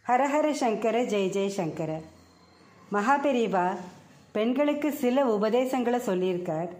ஹரஹர சங்கர ஜெய ஜெய சங்கர மகாபெரிவா பெண்களுக்கு சில உபதேசங்களை சொல்லியிருக்கார்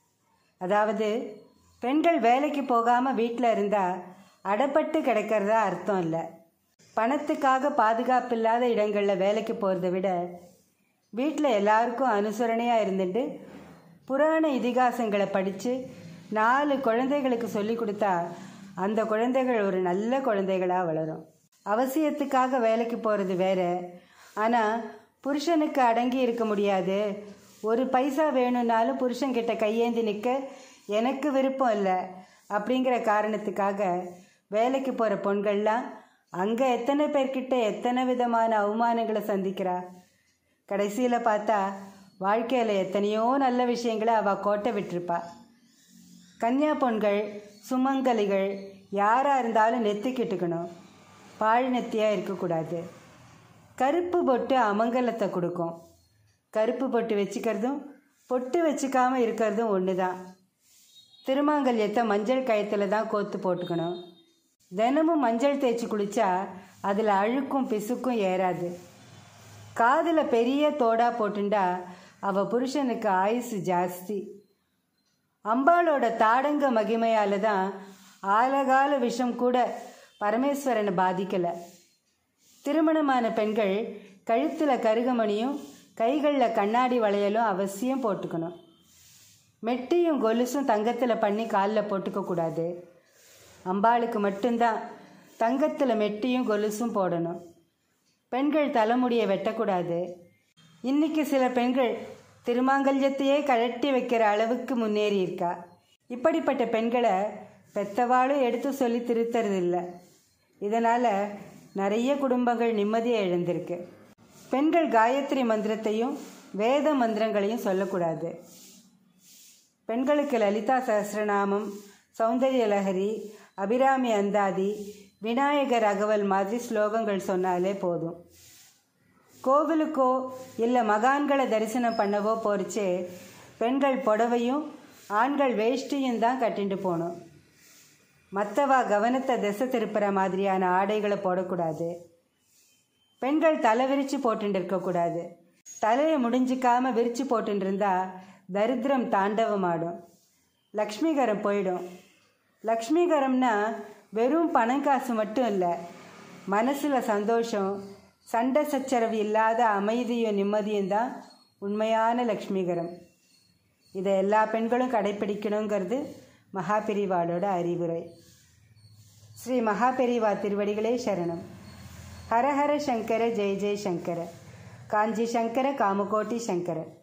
அதாவது பெண்கள் வேலைக்கு போகாமல் வீட்டில் இருந்தால் அடப்பட்டு கிடக்கிறதா அர்த்தம் இல்லை பணத்துக்காக பாதுகாப்பு இல்லாத இடங்களில் வேலைக்கு போகிறத விட வீட்டில் எல்லாருக்கும் அனுசரணையாக இருந்துட்டு புராண இதிகாசங்களை படித்து நாலு குழந்தைகளுக்கு சொல்லி கொடுத்தா அந்த குழந்தைகள் ஒரு நல்ல குழந்தைகளாக வளரும் அவசியத்துக்காக வேலைக்கு போகிறது வேற ஆனால் புருஷனுக்கு அடங்கி இருக்க முடியாது ஒரு பைசா வேணும்னாலும் புருஷன்கிட்ட கையேந்தி நிற்க எனக்கு விருப்பம் இல்லை அப்படிங்கிற காரணத்துக்காக வேலைக்கு போகிற பொண்கள்லாம் அங்கே எத்தனை பேர்கிட்ட எத்தனை விதமான அவமானங்களை சந்திக்கிறா கடைசியில் பார்த்தா வாழ்க்கையில் எத்தனையோ நல்ல விஷயங்களை அவள் கோட்டை விட்டிருப்பா கன்னியா பொண்கள் சுமங்கலிகள் யாராக இருந்தாலும் நெத்திக்கிட்டுக்கணும் பாழ் நெத்தியாக இருக்கக்கூடாது கருப்பு பொட்டு அமங்கலத்தை கொடுக்கும் கருப்பு பொட்டு வச்சுக்கிறதும் பொட்டு வச்சுக்காம இருக்கிறதும் ஒன்று தான் திருமாங்கல்யத்தை மஞ்சள் கயத்தில் தான் கோத்து போட்டுக்கணும் தினமும் மஞ்சள் தேய்ச்சி குளித்தா அதில் அழுக்கும் பிசுக்கும் ஏறாது காதில் பெரிய தோடா போட்டுண்டா அவள் புருஷனுக்கு ஆயுசு ஜாஸ்தி அம்பாளோட தாடங்க மகிமையால் தான் ஆலகால விஷம் கூட பரமேஸ்வரனை பாதிக்கலை திருமணமான பெண்கள் கழுத்தில் கருகமணியும் கைகளில் கண்ணாடி வளையலும் அவசியம் போட்டுக்கணும் மெட்டியும் கொலுசும் தங்கத்தில் பண்ணி காலில் போட்டுக்கக்கூடாது அம்பாளுக்கு மட்டும்தான் தங்கத்தில் மெட்டியும் கொலுசும் போடணும் பெண்கள் தலைமுடியை வெட்டக்கூடாது இன்னைக்கு சில பெண்கள் திருமாங்கல்யத்தையே கழட்டி வைக்கிற அளவுக்கு முன்னேறி இருக்கா இப்படிப்பட்ட பெண்களை பெத்தவாளும் எடுத்து சொல்லி திருத்தறதில்லை இதனால் நிறைய குடும்பங்கள் நிம்மதியை இழந்திருக்கு பெண்கள் காயத்ரி மந்திரத்தையும் வேத மந்திரங்களையும் சொல்லக்கூடாது பெண்களுக்கு லலிதா சஹஸ்ரநாமம் சௌந்தர்ய லஹரி அபிராமி அந்தாதி விநாயகர் அகவல் மாதிரி ஸ்லோகங்கள் சொன்னாலே போதும் கோவிலுக்கோ இல்லை மகான்களை தரிசனம் பண்ணவோ போரிச்சே பெண்கள் புடவையும் ஆண்கள் வேஷ்டியும் தான் கட்டிட்டு போகணும் மற்றவா கவனத்தை திசை திருப்புற மாதிரியான ஆடைகளை போடக்கூடாது பெண்கள் தலை விரித்து போட்டுட்டு இருக்கக்கூடாது தலையை முடிஞ்சிக்காம விரித்து போட்டுட்டு இருந்தா தரித்திரம் தாண்டவமாடும் லக்ஷ்மிகரம் போயிடும் லக்ஷ்மிகரம்னா வெறும் பணம் காசு மட்டும் இல்லை மனசில் சந்தோஷம் சண்டை சச்சரவு இல்லாத அமைதியும் நிம்மதியும் தான் உண்மையான லக்ஷ்மிகரம் இதை எல்லா பெண்களும் கடைப்பிடிக்கணுங்கிறது மகாபெரிவாளோட அறிவுரை ஸ்ரீ மகாபெரிவா திருவடிகளே சரணம் ஹரஹர சங்கர ஜெய ஜெய சங்கர காஞ்சி சங்கர காமகோட்டி சங்கர